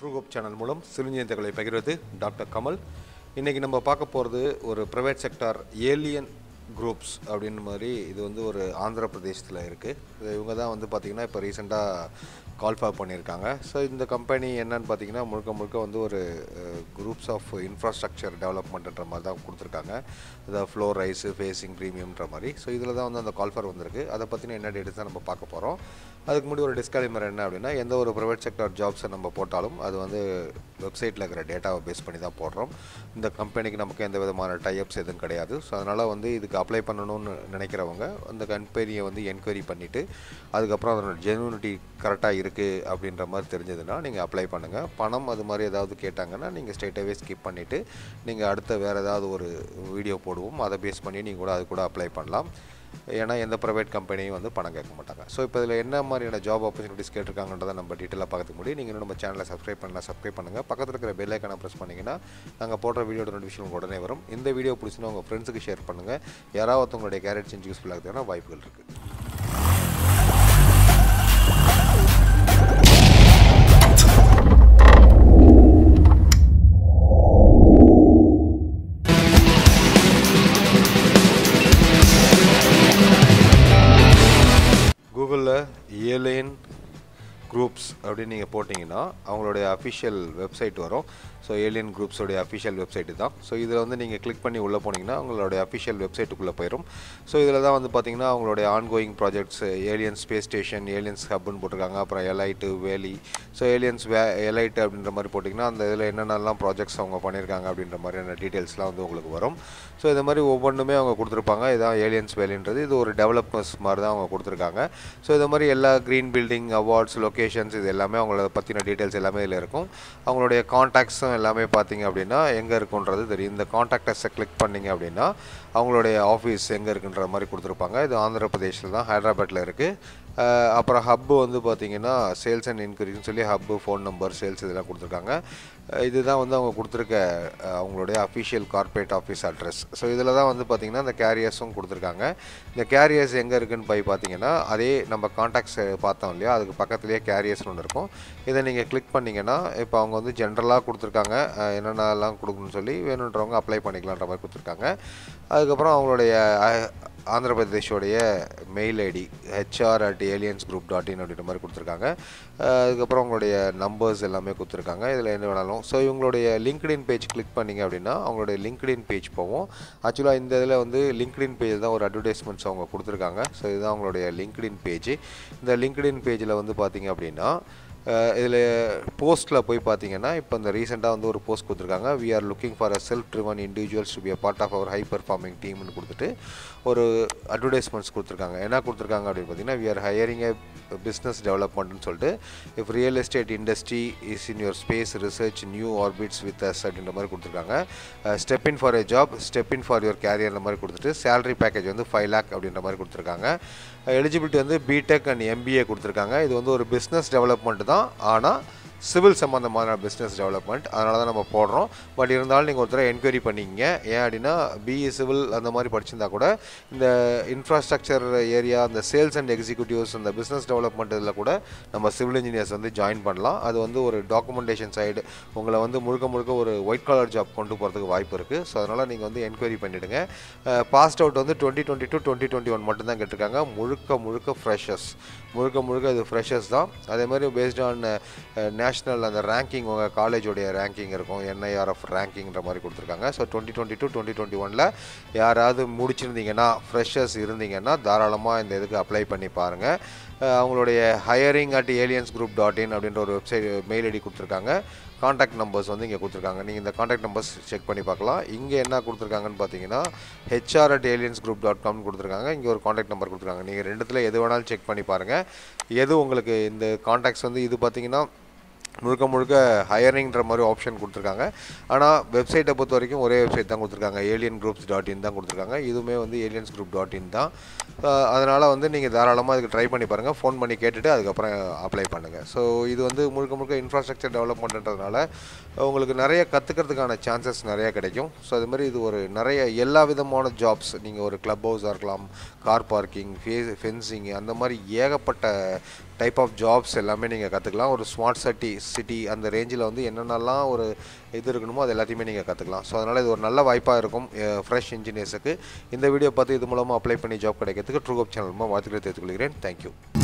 ட்ரூகோப் channel மூலம் சிறுநீர் தகவலை பகிர்வது டாக்டர் கமல் இன்றைக்கி நம்ம பார்க்க போகிறது ஒரு ப்ரைவேட் செக்டார் ஏலியன் குரூப்ஸ் அப்படின்னு மாதிரி இது வந்து ஒரு ஆந்திர பிரதேசத்தில் இருக்குது இவங்க தான் வந்து பார்த்திங்கன்னா இப்போ ரீசெண்டாக கால்ஃபார் பண்ணியிருக்காங்க ஸோ இந்த கம்பெனி என்னன்னு பார்த்தீங்கன்னா முழுக்க முழுக்க வந்து ஒரு குரூப்ஸ் ஆஃப் இன்ஃப்ராஸ்ட்ரக்சர் டெவலப்மெண்ட்ன்ற மாதிரி தான் கொடுத்துருக்காங்க அதாவது ஃப்ளோர் ரைஸு ஃபேஸிங் ப்ரீமியம்ன்ற மாதிரி ஸோ இதில் தான் வந்து அந்த கால்ஃபார் வந்திருக்கு அதை பற்றின என்ன டீட்டெயில்ஸ் தான் நம்ம பார்க்க போகிறோம் அதுக்கு முன்னாடி ஒரு டிஸ்கலைமர் என்ன அப்படின்னா எந்த ஒரு ப்ரைவேட் செக்டார் ஜாப்ஸை நம்ம போட்டாலும் அது வந்து வெப்சைட்டில் இருக்கிற டேட்டாவை பேஸ் பண்ணி தான் போடுறோம் இந்த கம்பெனிக்கு நமக்கு எந்த விதமான டைப்ஸ் எதுவும் கிடையாது ஸோ அதனால் வந்து இதுக்கு அப்ளை பண்ணணும்னு நினைக்கிறவங்க அந்த கம்பெனியை வந்து என்கொயரி பண்ணிவிட்டு அதுக்கப்புறம் அதனோட ஜெனுனிட்டி கரெக்டாக இருக்குது அப்படின்ற மாதிரி தெரிஞ்சதுன்னா நீங்கள் அப்ளை பண்ணுங்கள் பணம் அது மாதிரி ஏதாவது கேட்டாங்கன்னா நீங்கள் ஸ்ட்ரெயிட்டாகவே ஸ்கிப் பண்ணிவிட்டு நீங்கள் அடுத்த வேறு ஏதாவது ஒரு வீடியோ போடுவோம் அதை பேஸ் பண்ணி நீங்கள் கூட அது கூட அப்ளை பண்ணலாம் ஏன்னா எந்த ப்ரைவேட் கம்பெனியும் வந்து பணம் கேட்க மாட்டாங்க ஸோ இப்போ இதில் என்ன மாதிரியான ஜாப் ஆப்பர்ச்சுனிட்டிஸ் கேட்டிருக்காங்கன்றதை நம்ம டீட்டெயிலாக பார்க்க முடியும் நீங்கள் இன்னும் நம்ம சேனலை சப்ஸ்கிரைப் பண்ணலாம் சப்ஸ்கிரைப் பண்ணுங்கள் பக்கத்தில் இருக்கிற பெல் ஐக்கான ப்ரெஸ் பண்ணிங்கன்னா நாங்கள் போடுற வீடியோட நோட்டிஃபிகேஷன் உடனே வரும் இந்த வீடியோ பிடிச்சினா உங்கள் ஃப்ரெண்ட்ஸுக்கு ஷேர் பண்ணுங்கள் யாராவது ஒருத்தவங்களுடைய கேரட் செஞ்சு யூஸ்ஃபுல் ஆகுதுன்னா வாய்ப்புகள் இருக்குது கூகுளில் ஏலேன் குரூப்ஸ் அப்படின்னு நீங்கள் போட்டிங்கன்னா அவங்களுடைய அஃபிஷியல் வெப்சைட் வரும் ஸோ ஏலியன் குரூப்ஸோடைய அஃபிஷியல் வெப்சைட்டு தான் ஸோ இதில் வந்து நீங்கள் கிளிக் பண்ணி உள்ளே போனீங்கன்னா அவங்களுடைய அஃபிஷியல் வெப்சைட்டுக்குள்ளே போயிடும் ஸோ இதில் தான் வந்து பார்த்தீங்கன்னா அவங்களுடைய ongoing projects alien space station aliens ஹப்னு போட்டிருக்காங்க அப்புறம் எலைட்டு வேலி ஸோ ஏலியன்ஸ் வே எலைட்டு அப்படின்ற மாதிரி போட்டிங்கன்னா அந்த இதில் என்னென்னலாம் ப்ராஜெக்ட்ஸ் அவங்க பண்ணியிருக்காங்க அப்படின்ற மாதிரியான டீட்டெயில்ஸ்லாம் வந்து உங்களுக்கு வரும் ஸோ இந்த மாதிரி ஒவ்வொன்றுமே அவங்க கொடுத்துருப்பாங்க இதான் ஏலியன்ஸ் வேலின்றது இது ஒரு டெவலப்மெண்ட்ஸ் மாதிரி தான் அவங்க கொடுத்துருக்காங்க ஸோ இந்த மாதிரி எல்லா க்ரீன் பில்டிங் அவார்ட்ஸ் லொக்கேஷன்ஸ் இது எல்லாமே அவங்கள பற்றின டீட்டெயில்ஸ் எல்லாமே இதில் இருக்கும் அவங்களுடைய காண்டாக்ட்ஸும் எல்லாமே பார்த்தீங்க அப்படின்னா எங்கே இருக்குன்றது தெரியும் இந்த காண்டாக்டர்ஸை கிளிக் பண்ணிங்க அப்படின்னா அவங்களுடைய ஆஃபீஸ் எங்கே இருக்குன்ற மாதிரி கொடுத்துருப்பாங்க இது ஆந்திர பிரதேஷில் தான் ஹைதராபாத்தில் இருக்குது அப்புறம் ஹப்பு வந்து பார்த்தீங்கன்னா சேல்ஸ் அண்ட் இன்க்ரீஸ்னு சொல்லி ஹப்பு ஃபோன் நம்பர் சேல்ஸ் இதெல்லாம் கொடுத்துருக்காங்க இதுதான் வந்து அவங்க கொடுத்துருக்க அவங்களுடைய official corporate office address so இதில் தான் வந்து பார்த்திங்கன்னா இந்த கேரியர்ஸும் கொடுத்துருக்காங்க இந்த கேரியர்ஸ் எங்கே இருக்குன்னு போய் பார்த்தீங்கன்னா அதே நம்ம காண்டாக்ட்ஸ் பார்த்தோம் இல்லையா அதுக்கு பக்கத்துலேயே கேரியர்ஸ்னு ஒன்று இருக்கும் இதை நீங்கள் கிளிக் பண்ணிங்கன்னா இப்போ அவங்க வந்து ஜென்ரலாக கொடுத்துருக்காங்க என்னென்னலாம் கொடுக்கணும்னு சொல்லி வேணுன்றவங்க அப்ளை பண்ணிக்கலான்ற மாதிரி கொடுத்துருக்காங்க அதுக்கப்புறம் அவங்களுடைய ஆந்திர பிரதேஷோடைய mail ID HR at aliens group dot in அப்படின்ற மாதிரி கொடுத்துருக்காங்க அதுக்கப்புறம் அவங்களுடைய நம்பர்ஸ் எல்லாமே கொடுத்துருக்காங்க இதில் என்ன வேணாலும் ஸோ இவங்களுடைய லிங்க்டின் பேஜ் கிளிக் பண்ணிங்க அப்படின்னா அவங்களுடைய லிங்க்டின் பேஜ் போவோம் ஆக்சுவலாக இந்த இதில் வந்து லிங்க்டின் பேஜ் தான் ஒரு அட்வர்டைஸ்மெண்ட்ஸ் அவங்க கொடுத்துருக்காங்க ஸோ இதுதான் அவங்களுடைய லிங்க்டின் பேஜ் இந்த லிங்க்டின் பேஜில் வந்து பார்த்தீங்க அப்படின்னா இதில் போஸ்ட்டில் போய் பார்த்தீங்கன்னா இப்போ இந்த ரீசெண்டாக வந்து ஒரு போஸ்ட் கொடுத்துருக்காங்க we are looking for a self driven individuals to be a part of our high performing டீம்னு கொடுத்துட்டு ஒரு அட்வர்டைஸ்மெண்ட்ஸ் கொடுத்துருக்காங்க என்ன கொடுத்துருக்காங்க அப்படின்னு பார்த்தீங்கன்னா we are hiring a business டெவலப்மெண்ட்னு சொல்லிட்டு if real estate industry is in your space research new orbits with us அப்படின்ற மாதிரி கொடுத்துருக்காங்க step in for a job step in for your career மாதிரி கொடுத்துட்டு சேலரி பேக்கேஜ் வந்து ஃபைவ் லேக் அப்படின்ற மாதிரி கொடுத்துருக்காங்க எலிஜிபிலிட்டி வந்து பிடெக் அண்ட் எம்பிஏ கொடுத்துருக்காங்க இது வந்து ஒரு பிஸ்னஸ் டெவலப்மெண்ட் தான் ஆனால் சிவில் சம்மந்தமான பிஸ்னஸ் டெவலப்மெண்ட் அதனால தான் நம்ம போடுறோம் பட் இருந்தாலும் நீங்கள் ஒருத்தர என்கொயரி பண்ணிக்கிங்க ஏன் அப்படின்னா பிஇ சிவில் அந்த மாதிரி படிச்சிருந்தா கூட இந்த இன்ஃப்ராஸ்ட்ரக்சர் ஏரியா அந்த சேல்ஸ் அண்ட் எக்ஸிக்யூட்டிவ்ஸ் அந்த பிஸ்னஸ் டெவலப்மெண்ட் இதில் கூட நம்ம சிவில் இன்ஜினியர்ஸ் வந்து ஜாயின் பண்ணலாம் அது வந்து ஒரு டாக்குமெண்டேஷன் சைடு உங்களை வந்து முழுக்க முழுக்க ஒரு ஒயிட் கலர் ஜாப் கொண்டு போகிறதுக்கு வாய்ப்பு இருக்குது ஸோ அதனால் நீங்கள் வந்து என்கொயரி பண்ணிவிடுங்க பாஸ்ட் அவுட் வந்து twenty twenty two twenty twenty one மட்டும் தான் கேட்டிருக்காங்க முழுக்க முழுக்க ஃப்ரெஷர்ஸ் முழுக்க முழுக்க இது ஃப்ரெஷர்ஸ் தான் அதே மாதிரி பேஸ்ட் ஆன் நேஷ்னல் அந்த ரேங்கிங் உங்கள் காலேஜோடைய ரேங்கிங் இருக்கும் என்ஐஆர்எஃப் ரேங்கிங்கிற மாதிரி கொடுத்துருக்காங்க so twenty twenty two twenty twenty ஒனில் யாராவது முடிச்சிருந்தீங்கன்னா ஃப்ரெஷர்ஸ் இருந்தீங்கன்னா தாராளமாக இந்த இதுக்கு அப்ளை பண்ணி பாருங்கள் அவங்களுடைய hiring at aliens group dot in அப்படின்ற ஒரு வெப்சைட் மெயில் ஐடி கொடுத்துருக்காங்க காண்டாக்ட் நம்பர்ஸ் வந்து இங்கே கொடுத்துருக்காங்க நீங்கள் இந்த காண்டாக்ட் நம்பர்ஸ் செக் பண்ணி பார்க்கலாம் இங்கே என்ன கொடுத்துருக்காங்கன்னு பார்த்தீங்கன்னா HR at aliens group dot காம்னு கொடுத்துருக்காங்க இங்கே ஒரு காண்டாக்ட் நம்பர் கொடுத்துருக்காங்க நீங்கள் ரெண்டுத்தில் எது வேணாலும் செக் பண்ணி பாருங்கள் எது உங்களுக்கு இந்த காண்டாக்ட்ஸ் வந்து இது பார்த்தீங்கன்னா முழுக்க முழுக்க ஹையரிங்கிற மாதிரி ஆப்ஷன் கொடுத்துருக்காங்க ஆனால் வெப்சைட்டை பொறுத்த வரைக்கும் ஒரே வெப்சைட் தான் கொடுத்துருக்காங்க ஏலியன் குரூப்ஸ் டாட் இன் தான் கொடுத்துருக்காங்க இதுவுமே வந்து ஏலியன்ஸ் குரூப் டாட் இன் தான் அதனால் வந்து நீங்கள் தாராளமாக அதுக்கு ட்ரை பண்ணி பாருங்கள் ஃபோன் பண்ணி கேட்டுட்டு அதுக்கப்புறம் அப்ளை பண்ணுங்கள் ஸோ இது வந்து முழுக்க முழுக்க இன்ஃப்ராஸ்ட்ரக்சர் டெவலப்மெண்ட்ன்றதுனால உங்களுக்கு நிறைய கற்றுக்கிறதுக்கான சான்சஸ் நிறைய கிடைக்கும் ஸோ அது மாதிரி இது ஒரு நிறைய எல்லா விதமான ஜாப்ஸ் நீங்கள் ஒரு க்ளப் ஹவுஸாக இருக்கலாம் கார் பார்க்கிங் ஃபே ஃபென்சிங் அந்த மாதிரி ஏகப்பட்ட டைப் ஆஃப் ஜாப்ஸ் எல்லாமே நீங்கள் கற்றுக்கலாம் ஒரு ஸ்மார்ட் சிட்டி சிட்டி அந்த ரேஞ்சில் வந்து என்னென்னலாம் ஒரு இது இருக்கணுமோ அது எல்லாத்தையுமே நீங்கள் கற்றுக்கலாம் ஸோ அதனால் இது ஒரு நல்ல வாய்ப்பாக இருக்கும் ஃப்ரெஷ் இன்ஜினியர்ஸுக்கு இந்த வீடியோ பார்த்து இது மூலமாக அப்ளை பண்ணி ஜாப் கிடைக்கிறதுக்கு ட்ரூகப் சேனல் மூலமாக வாழ்த்துக்களை தெரிவித்துக் கொள்கிறேன் தேங்க்யூ